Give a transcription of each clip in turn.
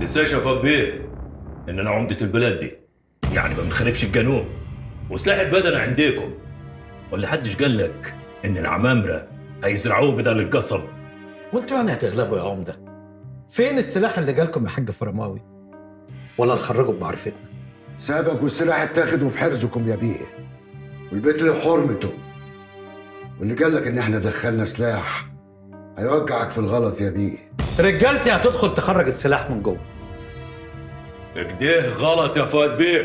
تنساش يا فض بيه ان انا عمدة البلد دي يعني ما بنخالفش القانون وسلاح البدن عندكم ولا حدش قال لك ان العمامرة هيزرعوه بدل القصب وانتوا يعني هتغلبوا يا عمده فين السلاح اللي جالكم يا حاج فرماوي ولا نخرجوا بمعرفتنا سابك والسلاح اتاخد وفي حرزكم يا بيه والبيت له حرمته واللي قال لك ان احنا دخلنا سلاح هيوجعك في الغلط يا بيه رجالتي هتدخل تخرج السلاح من جوه كده غلط يا فؤاد بيه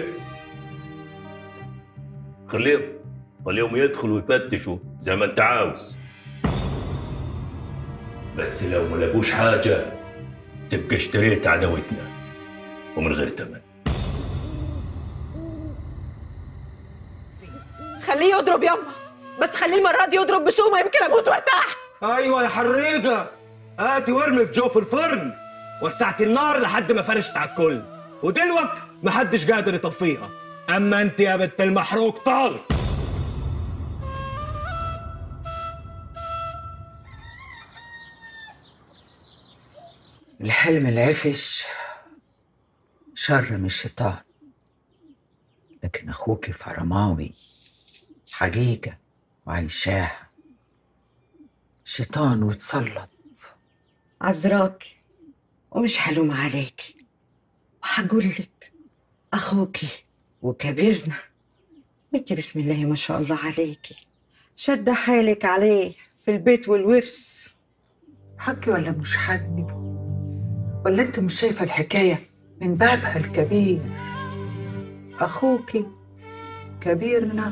خليهم خليهم يدخلوا ويفتشوا زي ما انت عاوز بس لو ما لقوش حاجة تبقى اشتريت عداوتنا ومن غير تمن خليه يضرب يابا بس خليه المرة دي يضرب بشومة يمكن اموت وارتاح ايوه يا حريقه هاتي وارمي في جوف الفرن وسعت النار لحد ما فرشت على الكل ودلوك محدش قادر يطفيها اما انت يا بنت المحروق طال الحلم العفش شر من الشيطان لكن أخوك فرماوي حقيقة وعيشاها شيطان وتسلط عذراكي ومش حلوم عليكي وحقولك أخوكي وكبيرنا انت بسم الله ما شاء الله عليكي شد حالك عليه في البيت والورث حقي ولا مش حقي ولا انت مش شايفة الحكاية من بابها الكبير أخوكي كبيرنا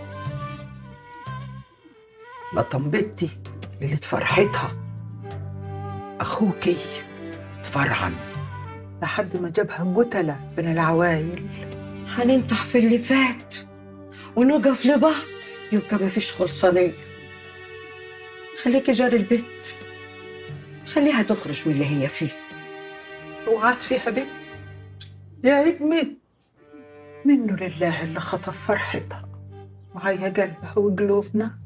لطم بنتي ليلة فرحتها أخوكي تفرعن لحد ما جابها قتلة من العوايل هننطح في اللي فات ونوقف لبعض يبقى ما فيش خلصانية خليكي جار البيت خليها تخرج من اللي هي فيه وقعت فيها بنت يا عيد مت منه لله اللي خطف فرحتها وعيا قلبها وقلوبنا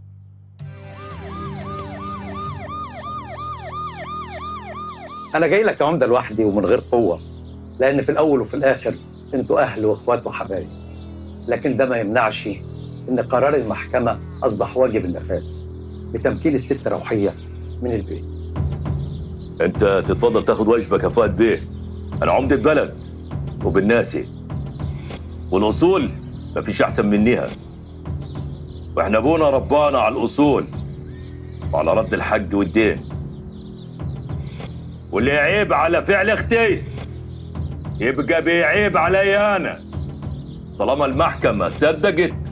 انا جاي لك يا عمده لوحدي ومن غير قوه لان في الاول وفي الاخر انتوا اهل واخوات وحبايب لكن ده ما يمنعش ان قرار المحكمه اصبح واجب النفاذ بتمكين الست روحيه من البيت انت تتفضل تاخد واجبك يا فؤاد بيه انا عمدة بلد وبالناسي والاصول مفيش احسن منيها واحنا ابونا ربانا على الاصول وعلى رد الحق والدين واللي يعيب على فعل اختي يبقى بيعيب علي انا طالما المحكمة صدقت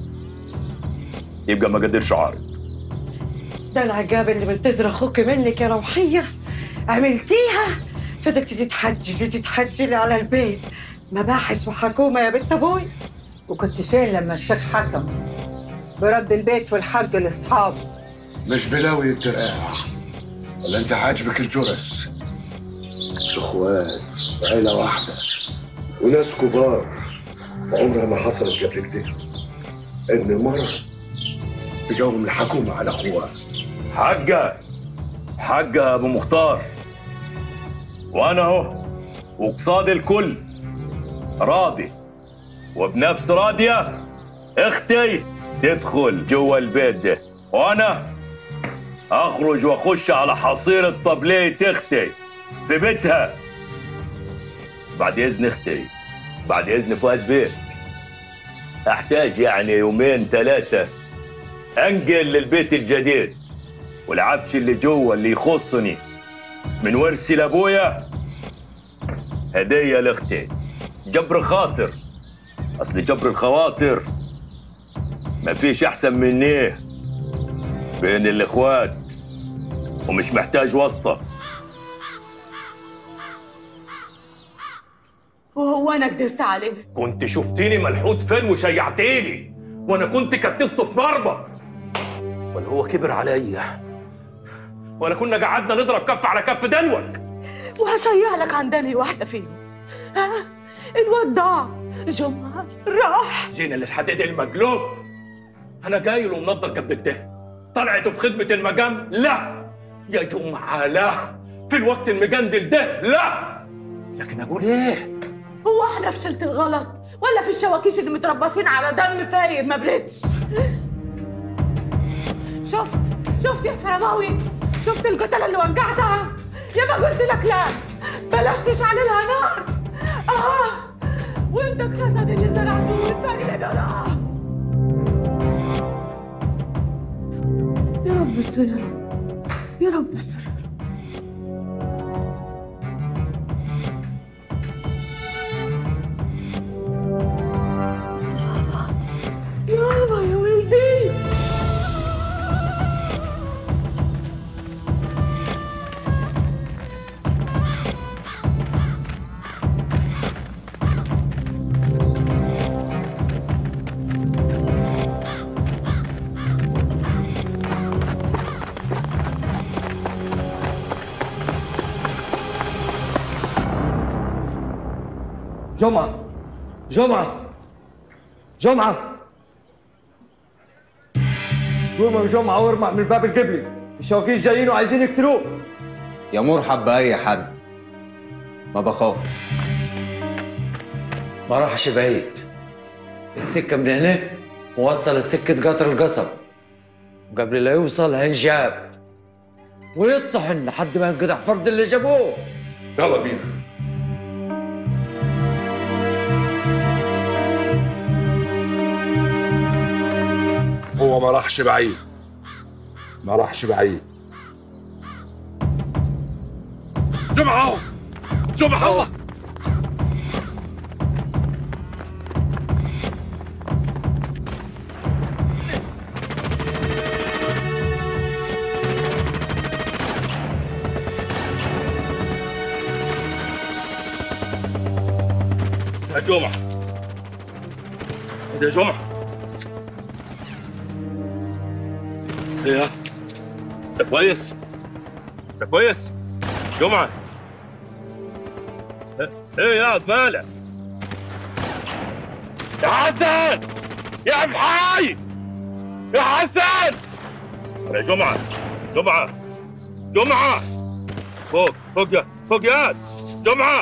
يبقى ما قدرش عارض ده العجاب اللي بنتظر اخوك منك يا روحية عملتيها فضلت تتحجلي تتحجلي على البيت مباحث وحكومة يا بنت ابوي وكنت فين لما الشيخ حكم برد البيت والحق لاصحابه مش بلاوي الترقاع ولا انت عاجبك الجرس اخوات وعيلة واحدة وناس كبار عمرها ما حصلت قبل كده ان مرة تجاوب الحكومة على اخوها حقه حقه يا ابو مختار وانا اهو وقصاد الكل راضي وبنفس راضيه اختي تدخل جوا البيت ده وانا اخرج واخش على حصيره طبليه اختي في بيتها بعد اذن اختي بعد اذن فؤاد بيه احتاج يعني يومين ثلاثه انقل للبيت الجديد والعفش اللي جوا اللي يخصني من ورثي لابويا هديه لاختي جبر خاطر اصل جبر الخواطر ما فيش احسن منيه بين الاخوات ومش محتاج واسطه وهو انا قدرت عليه كنت شفتيني ملحوت فين وشيعتيني وانا كنت كتفته في مربط ولا هو كبر عليا ولا كنا قعدنا نضرب كف على كف دلوك وهشيع لك عندنا واحدة فيهم ها الواد ضاع جمعة راح جينا للحديد المقلوب انا جاي له منظر قبل كده طلعته في خدمه المقام لا يا جمعه لا في الوقت المجندل ده لا لكن اقول ايه هو احنا في شلة الغلط ولا في الشواكيش اللي متربصين على دم فاير ما بردش شفت شفت يا فرماوي شفت القتلة اللي وجعتها يا ما قلت لك لا بلاش تشعل لها نار اه وانت الحسد اللي زرعته وتسجل اه يا رب استر يا رب يا رب استر يابا يا ولدي جمعة جمعة جمعة قوم يا جمعة وارمع من الباب القبلي الشواكيش جايين وعايزين يقتلوه يا مرحب بأي حد ما بخافش ما راحش بعيد السكة من هنا موصل لسكة قطر القصب وقبل لا يوصل هنجاب ويطحن لحد ما ينقطع فرد اللي جابوه يلا بينا هو ما راحش بعيد ما راحش بعيد جمعة اهو جمعة اهو يا جمعة يا جمعة ايه يا انت كويس انت كويس جمعة ايه- ايه يا مالك يا حسن يا عم حي يا حسن يا جمعة جمعة جمعة فوق فوق يا فوق يا جمعة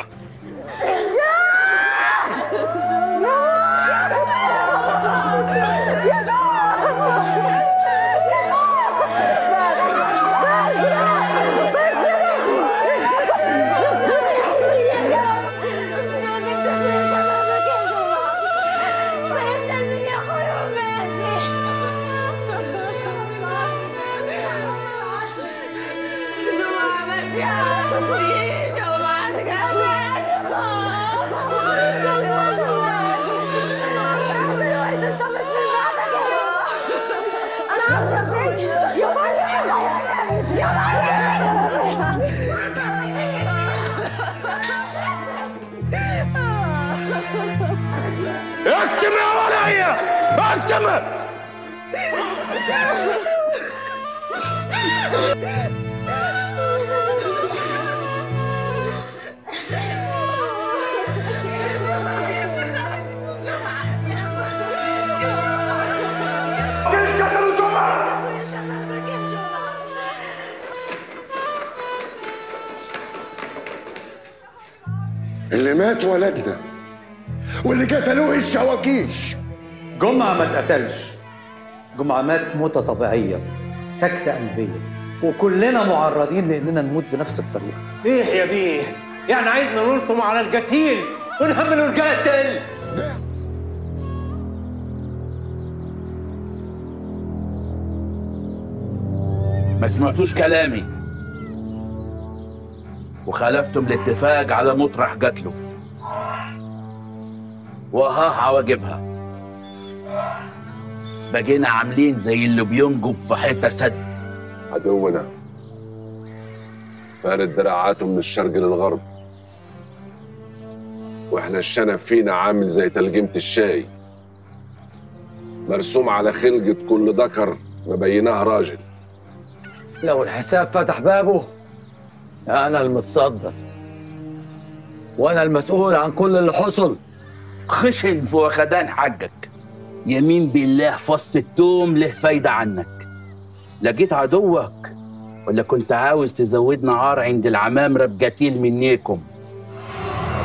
اكتم يا ولية اكتم اللي مات ولدنا واللي قتلوه الشواكيش جمعة ما اتقتلش جمعة مات موتة طبيعية سكتة قلبية وكلنا معرضين لأننا نموت بنفس الطريقة ايه يا بيه يعني عايزنا نلطم على القتيل ونهمله القاتل ما سمعتوش كلامي وخالفتم الاتفاق على مطرح قتله وها عواجبها بقينا عاملين زي اللي بينجب في حيطه سد عدونا فارد دراعاته من الشرق للغرب واحنا الشنب فينا عامل زي تلجمة الشاي مرسوم على خلقة كل ذكر مبيناه راجل لو الحساب فتح بابه أنا المتصدر وأنا المسؤول عن كل اللي حصل خشن في وخدان حقك يمين بالله فص التوم له فايدة عنك لقيت عدوك ولا كنت عاوز تزودنا عار عند العمامرة بقتيل منيكم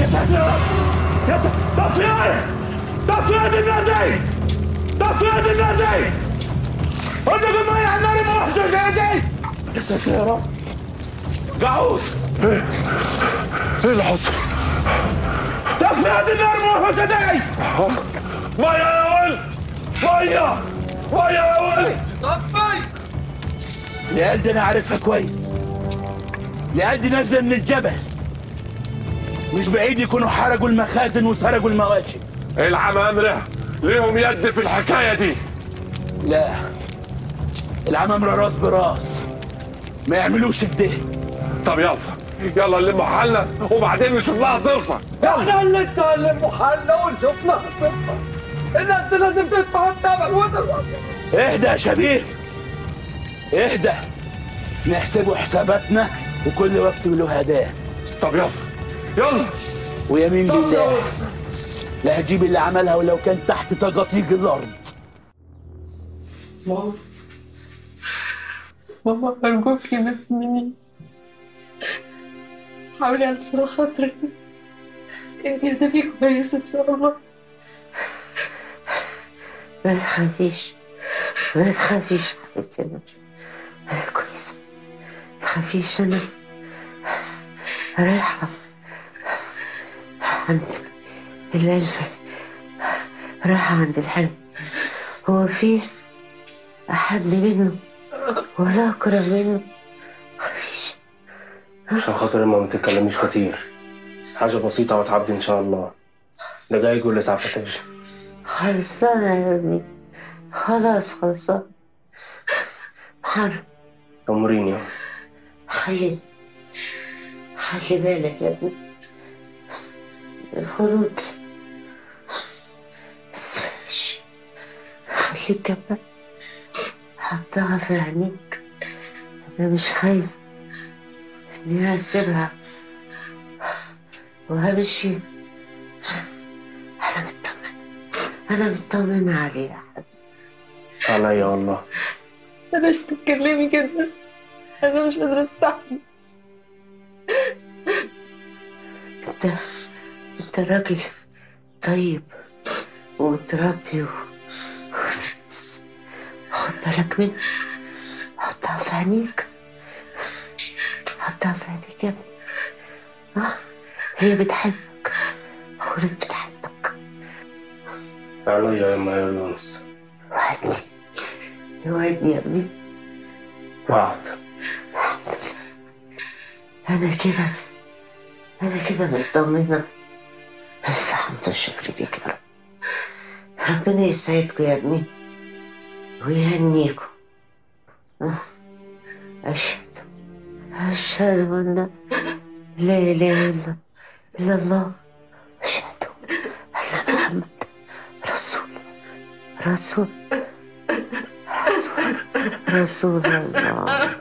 ساتر يا رب يا ساتر طفي يا طفي يا دي النار دي طفي يا دي النار دي قلت لكم ميه على النار ما وحشه زي دي يا ساتر يا رب قعود ايه ايه اللي حصل؟ طفي يا دي النار ما وحشه دي ميه يا ولد ميه ميه يا ولد طفي العيال دي انا عارفها كويس العيال دي نازله من الجبل مش بعيد يكونوا حرقوا المخازن وسرقوا المواشي العمامرة ليهم يد في الحكاية دي لا العمامرة راس براس ما يعملوش كده طب يلا يلا نلم حالنا وبعدين نشوف لها صرفة احنا لسه هنلم حالنا ونشوف لها صفة الناس دي لازم تدفع الثمن وتروح اهدى يا شبيه اهدى نحسبوا حساباتنا وكل وقت له هداه طب يلا يلا ويمين بالله لا هجيب اللي عملها ولو كان تحت تجاطيج الارض ماما ماما أرجوكي ما تسمنيش حاولي علشان خاطري انتي هتبقي كويسة إن شاء الله ما تخافيش ما تخافيش حبيبتي انا انا كويسه ما تخافيش انا رايحه عند العلم رايحه عند الحلم هو في احد منه ولا اقرب منه عشان خاطر ما بتتكلميش كتير حاجة بسيطة وتعدي إن شاء الله ده جاي يقول لسعفتاج خلصانه يا ابني خلاص خلصانه حرب أموريني خلي خلي بالك يا ابني الخلود بس ماشي خليك جنبك حطها في عينيك انا مش خايف اني هسيبها وهمشي انا مطمن انا مطمن عليها عليا والله بلاش تتكلمي كده أنا مش قادرة أستحمل انت انت راجل طيب ومتربي و... بس خد بالك منها حطها في عينيك حطها في عينيك يا ابني اه هي بتحبك خالد بتحبك في عليا يا أما يا يونس وعدني وعدني يا ابني وعد انا كده انا كده مطمنه الف حمد والشكر ليك يا رب ربنا يسعدكم يا ابني ويهنيكم آه. أشهد أشهد أن لا إله إلا إلا الله أشهد أن محمد رسول رسول رسول رسول الله